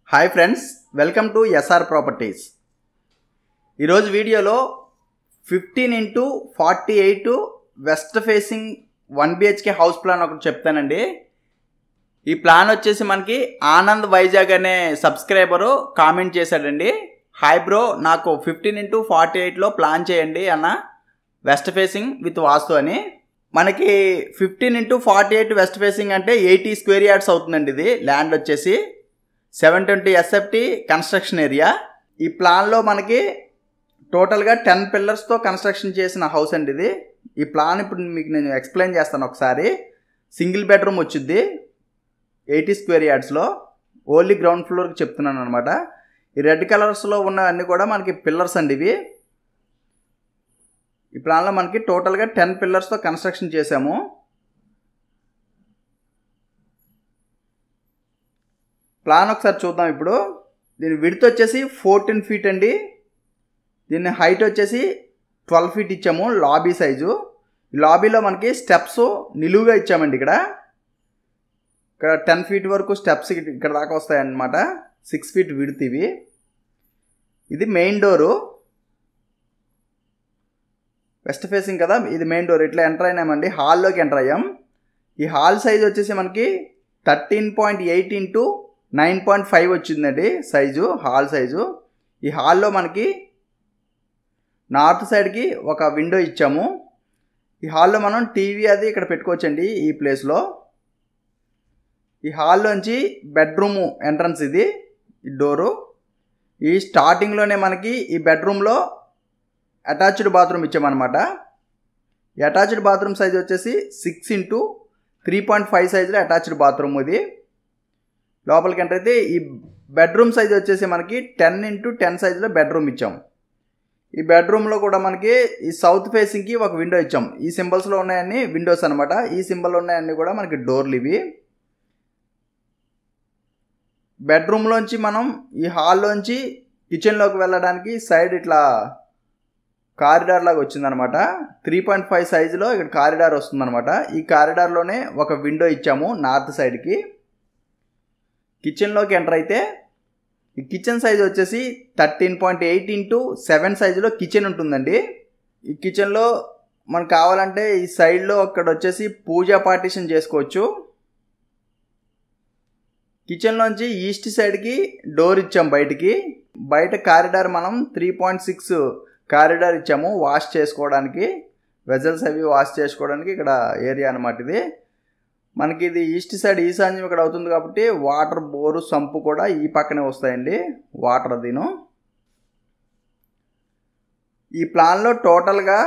hi friends welcome to SR properties ఈరోజు వీడియోలో fifteen into forty eight west facing one BHK house plan ఒకటి చెప్తానండి ఈ plan వచ్చేసి మనకి ఆనంద్ వైజాగ్ అనే సబ్స్క్రైబరు కామెంట్ చేశాడండి హాయ్ బ్రో నాకు ఫిఫ్టీన్ ఇంటూ ఫార్టీ ఎయిట్లో ప్లాన్ చేయండి అన్న వెస్ట్ ఫేసింగ్ విత్ వాస్తు అని మనకి fifteen into forty eight west facing అంటే ఎయిటీ స్క్వేర్ యార్డ్స్ అవుతుందండి ఇది ల్యాండ్ వచ్చేసి seven twenty SFT construction area ఈ ప్లాన్లో మనకి టోటల్గా టెన్ పిల్లర్స్తో కన్స్ట్రక్షన్ చేసిన హౌస్ అండి ఇది ఈ ప్లాన్ ఇప్పుడు మీకు నేను ఎక్స్ప్లెయిన్ చేస్తాను ఒకసారి సింగిల్ బెడ్రూమ్ వచ్చింది ఎయిటీ స్క్వేర్ యార్డ్స్లో ఓన్లీ గ్రౌండ్ ఫ్లోర్కి చెప్తున్నాను అనమాట ఈ రెడ్ కలర్స్లో ఉన్నవన్నీ కూడా మనకి పిల్లర్స్ అండి ఇవి ఈ ప్లాన్లో మనకి టోటల్గా టెన్ పిల్లర్స్తో కన్స్ట్రక్షన్ చేసాము ప్లాన్ ఒకసారి చూద్దాం ఇప్పుడు దీని విడ్త్ వచ్చేసి ఫోర్టీన్ ఫీట్ అండి దీని హైట్ వచ్చేసి ట్వెల్వ్ ఫీట్ ఇచ్చాము లాబీ సైజు ఈ లాబీలో మనకి స్టెప్స్ నిలువుగా ఇచ్చామండి ఇక్కడ ఇక్కడ టెన్ ఫీట్ వరకు స్టెప్స్ ఇక్కడ దాకా వస్తాయన్నమాట సిక్స్ ఫీట్ విడ్త్ ఇవి ఇది మెయిన్ డోరు వెస్ట్ ఫేసింగ్ కదా ఇది మెయిన్ డోర్ ఇట్లా ఎంటర్ అయినామండి హాల్లోకి ఎంటర్ అయ్యాం ఈ హాల్ సైజ్ వచ్చేసి మనకి thirteen point eight into nine point five వచ్చిందండి సైజు హాల్ సైజు ఈ హాల్లో మనకి నార్త్ సైడ్కి ఒక విండో ఇచ్చాము ఈ హాల్లో మనం టీవీ అది ఇక్కడ పెట్టుకోవచ్చండి ఈ ప్లేస్లో ఈ హాల్లోంచి బెడ్రూము ఎంట్రన్స్ ఇది ఈ డోరు ఈ స్టార్టింగ్లోనే మనకి ఈ బెడ్రూమ్లో అటాచ్డ్ బాత్రూమ్ ఇచ్చామన్నమాట ఈ అటాచ్డ్ బాత్రూమ్ సైజ్ వచ్చేసి six into three point five సైజులో అటాచ్డ్ బాత్రూమ్ ఇది లోపలికి ఎంటర్ అయితే ఈ బెడ్రూమ్ సైజ్ వచ్చేసి మనకి టెన్ ఇంటూ టెన్ సైజులో బెడ్రూమ్ ఇచ్చాం ఈ బెడ్రూమ్లో కూడా మనకి ఈ సౌత్ ఫేసింగ్కి ఒక విండో ఇచ్చాం ఈ సింబల్స్లో ఉన్నాయన్నీ విండోస్ అనమాట ఈ సింబల్ ఉన్నాయన్నీ కూడా మనకి డోర్లు ఇవి బెడ్రూమ్లోంచి మనం ఈ హాల్లోంచి కిచెన్లోకి వెళ్ళడానికి సైడ్ ఇట్లా కారిడార్ లాగా వచ్చిందనమాట త్రీ పాయింట్ ఫైవ్ సైజులో ఇక్కడ కారిడార్ వస్తుందన్నమాట ఈ కారిడార్లోనే ఒక విండో ఇచ్చాము నార్త్ సైడ్కి కిచెన్లోకి ఎంటర్ అయితే ఈ కిచెన్ సైజ్ వచ్చేసి thirteen point eight into seven సైజులో కిచెన్ ఉంటుందండి ఈ కిచెన్లో మనకు కావాలంటే ఈ సైడ్లో అక్కడ వచ్చేసి పూజా పార్టీషన్ చేసుకోవచ్చు కిచెన్లోంచి ఈస్ట్ సైడ్కి డోర్ ఇచ్చాం బయటికి బయట కారిడార్ మనం త్రీ పాయింట్ సిక్స్ కారిడార్ ఇచ్చాము వాష్ చేసుకోవడానికి వెజల్స్ అవి వాష్ చేసుకోవడానికి ఇక్కడ ఏరియా అనమాట ఇది మనకి ఇది ఈస్ట్ సైడ్ ఈశాన్యం ఇక్కడ అవుతుంది కాబట్టి వాటర్ బోరు సంపు కూడా ఈ పక్కనే వస్తాయండి వాటర్ దీను ఈ ప్లాన్లో టోటల్గా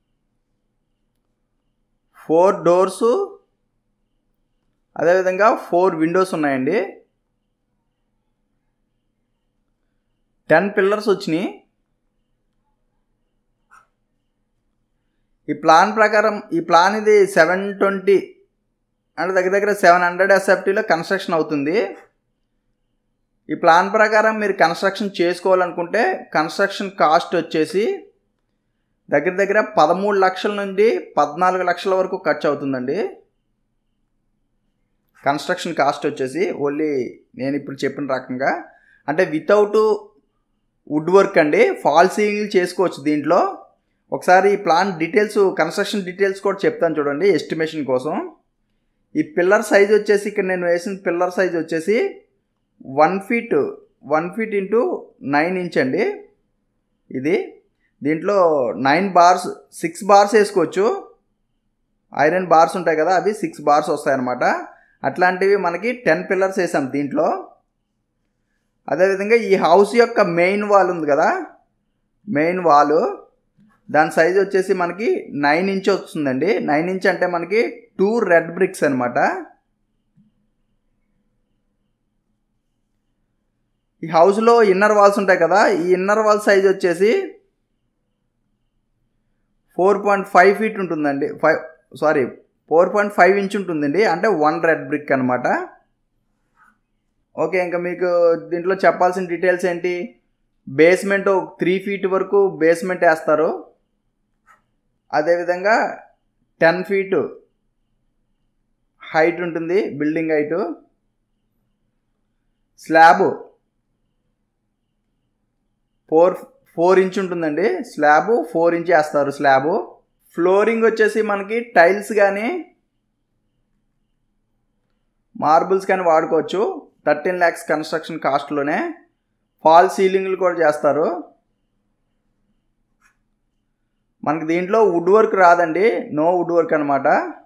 ఫోర్ డోర్సు అదేవిధంగా ఫోర్ విండోస్ ఉన్నాయండి టెన్ పిల్లర్స్ వచ్చినాయి ఈ ప్లాన్ ప్రకారం ఈ ప్లాన్ ఇది సెవెన్ ట్వంటీ అంటే దగ్గర దగ్గర సెవెన్ హండ్రెడ్ ఎస్ఎఫ్టీలో కన్స్ట్రక్షన్ అవుతుంది ఈ ప్లాన్ ప్రకారం మీరు కన్స్ట్రక్షన్ చేసుకోవాలనుకుంటే కన్స్ట్రక్షన్ కాస్ట్ వచ్చేసి దగ్గర దగ్గర పదమూడు లక్షల నుండి పద్నాలుగు లక్షల వరకు ఖర్చు అవుతుందండి కన్స్ట్రక్షన్ కాస్ట్ వచ్చేసి ఓన్లీ నేను ఇప్పుడు చెప్పిన రకంగా అంటే వితౌట్ వుడ్ వర్క్ అండి ఫాల్ సీలింగ్ చేసుకోవచ్చు దీంట్లో ఒకసారి ఈ ప్లాన్ డీటెయిల్స్ కన్స్ట్రక్షన్ డీటెయిల్స్ కూడా చెప్తాను చూడండి ఎస్టిమేషన్ కోసం ఈ పిల్లర్ సైజ్ వచ్చేసి ఇక్కడ నేను వేసిన పిల్లర్ సైజ్ వచ్చేసి one feet one feet into nine inch అండి ఇది దీంట్లో నైన్ బార్స్ సిక్స్ బార్స్ వేసుకోవచ్చు ఐరన్ బార్స్ ఉంటాయి కదా అవి సిక్స్ బార్స్ వస్తాయన్నమాట అట్లాంటివి మనకి టెన్ పిల్లర్స్ వేసాం దీంట్లో అదేవిధంగా ఈ హౌస్ యొక్క మెయిన్ వాల్ ఉంది కదా మెయిన్ వాలు దాని సైజ్ వచ్చేసి మనకి నైన్ ఇంచ్ వస్తుందండి నైన్ ఇంచ్ అంటే మనకి టూ రెడ్ బ్రిక్స్ అనమాట ఈ హౌస్లో ఇన్నర్ వాల్స్ ఉంటాయి కదా ఈ ఇన్నర్ వాల్ సైజ్ వచ్చేసి ఫోర్ పాయింట్ ఫైవ్ ఫీట్ ఉంటుందండి five sorry four point five inch ఉంటుందండి అంటే వన్ రెడ్ బ్రిక్ అనమాట ఓకే ఇంకా మీకు దీంట్లో చెప్పాల్సిన డీటెయిల్స్ ఏంటి బేస్మెంట్ త్రీ ఫీట్ వరకు బేస్మెంట్ వేస్తారు అదేవిధంగా టెన్ ఫీటు హైట్ ఉంటుంది building height slab four four inch ఉంటుందండి స్లాబ్ ఫోర్ ఇంచ్ వేస్తారు స్లాబ్ ఫ్లోరింగ్ వచ్చేసి మనకి టైల్స్ కానీ మార్బుల్స్ కానీ వాడుకోవచ్చు థర్టీన్ ల్యాక్స్ కన్స్ట్రక్షన్ కాస్ట్లోనే ఫాల్ సీలింగ్లు కూడా చేస్తారు మనకి దీంట్లో వుడ్ వర్క్ రాదండి నో వుడ్ వర్క్ అనమాట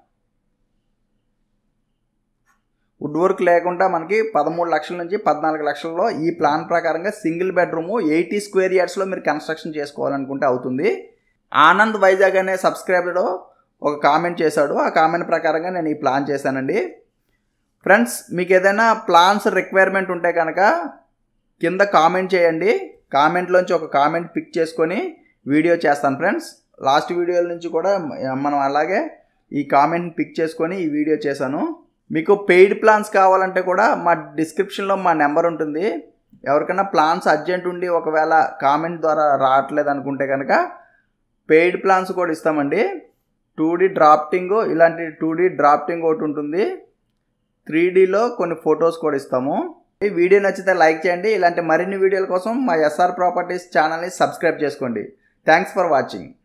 వుడ్ వర్క్ లేకుండా మనకి పదమూడు లక్షల నుంచి పద్నాలుగు లక్షల్లో ఈ ప్లాన్ ప్రకారంగా సింగిల్ బెడ్రూమ్ ఎయిటీ స్క్వేర్ ఇయర్స్లో మీరు కన్స్ట్రక్షన్ చేసుకోవాలనుకుంటే అవుతుంది ఆనంద్ వైజాగ్ అనే సబ్స్క్రైబర్ ఒక కామెంట్ చేశాడు ఆ కామెంట్ ప్రకారంగా నేను ఈ ప్లాన్ చేశానండి ఫ్రెండ్స్ మీకు ఏదైనా ప్లాన్స్ రిక్వైర్మెంట్ ఉంటే కనుక కింద కామెంట్ చేయండి కామెంట్లోంచి ఒక కామెంట్ పిక్ చేసుకొని వీడియో చేస్తాను ఫ్రెండ్స్ లాస్ట్ వీడియోల నుంచి కూడా మనం అలాగే ఈ కామెంట్ పిక్ చేసుకొని ఈ వీడియో చేశాను మీకు పెయిడ్ ప్లాన్స్ కావాలంటే కూడా మా డిస్క్రిప్షన్లో మా నెంబర్ ఉంటుంది ఎవరికైనా ప్లాన్స్ అర్జెంట్ ఉండి ఒకవేళ కామెంట్ ద్వారా రావట్లేదు అనుకుంటే కనుక పెయిడ్ ప్లాన్స్ కూడా ఇస్తామండి టూ డీ డ్రాఫ్టింగ్ ఇలాంటి టూ డీ డ్రాఫ్టింగ్ ఒకటి ఉంటుంది త్రీ డీలో కొన్ని ఫొటోస్ కూడా ఇస్తాము ఈ వీడియో నచ్చితే లైక్ చేయండి ఇలాంటి మరిన్ని వీడియోల కోసం మా ఎస్ఆర్ ప్రాపర్టీస్ ఛానల్ని సబ్స్క్రైబ్ చేసుకోండి థ్యాంక్స్ ఫర్ వాచింగ్